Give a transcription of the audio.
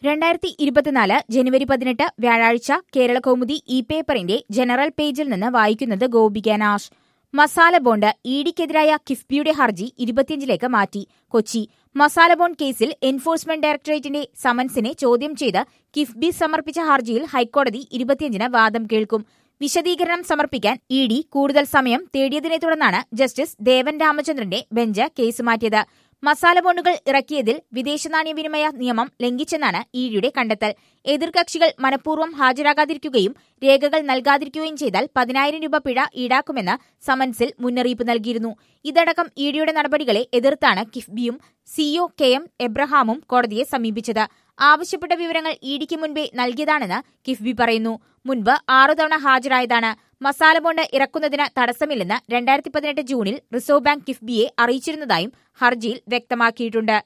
രണ്ടായിരത്തി ഇരുപത്തിനാല് ജനുവരി പതിനെട്ട് വ്യാഴാഴ്ച കേരള കൗമുദി ഇ പേപ്പറിന്റെ ജനറൽ പേജിൽ നിന്ന് വായിക്കുന്നത് ഗോപിക നാഷ് മസാല ബോണ്ട് ഇഡിക്കെതിരായ കിഫ്ബിയുടെ ഹർജി ഇരുപത്തിയഞ്ചിലേക്ക് മാറ്റി കൊച്ചി മസാല ബോണ്ട് കേസിൽ എൻഫോഴ്സ്മെന്റ് ഡയറക്ടറേറ്റിന്റെ സമൻസിനെ ചോദ്യം ചെയ്ത് കിഫ്ബി സമർപ്പിച്ച ഹർജിയിൽ ഹൈക്കോടതി ഇരുപത്തിയഞ്ചിന് വാദം കേൾക്കും വിശദീകരണം സമർപ്പിക്കാൻ ഇ ഡി കൂടുതൽ സമയം തേടിയതിനെ തുടർന്നാണ് ജസ്റ്റിസ് ദേവൻ രാമചന്ദ്രന്റെ ബെഞ്ച് കേസ് മാറ്റിയത് മസാല ബോണ്ടുകൾ ഇറക്കിയതിൽ വിദേശ നാണ്യ വിനിമയ നിയമം ലംഘിച്ചെന്നാണ് ഇഡിയുടെ കണ്ടെത്തൽ എതിർകക്ഷികൾ മനഃപൂർവ്വം ഹാജരാകാതിരിക്കുകയും രേഖകൾ നൽകാതിരിക്കുകയും ചെയ്താൽ പതിനായിരം രൂപ പിഴ ഈടാക്കുമെന്ന് സമൻസിൽ മുന്നറിയിപ്പ് നൽകിയിരുന്നു ഇതടക്കം ഇഡിയുടെ നടപടികളെ എതിർത്താണ് കിഫ്ബിയും സിഒ കെ എം എബ്രഹാമും കോടതിയെ സമീപിച്ചത് ആവശ്യപ്പെട്ട വിവരങ്ങൾ ഇഡിക്ക് മുൻപേ നൽകിയതാണെന്ന് കിഫ്ബി പറയുന്നു മുൻപ് ആറു തവണ ഹാജരായതാണ് മസാല ബോണ്ട് ഇറക്കുന്നതിന് തടസ്സമില്ലെന്ന് രണ്ടായിരത്തി പതിനെട്ട് ജൂണിൽ റിസർവ് ബാങ്ക് കിഫ്ബിയെ അറിയിച്ചിരുന്നതായും ഹർജിയിൽ വ്യക്തമാക്കിയിട്ടുണ്ട്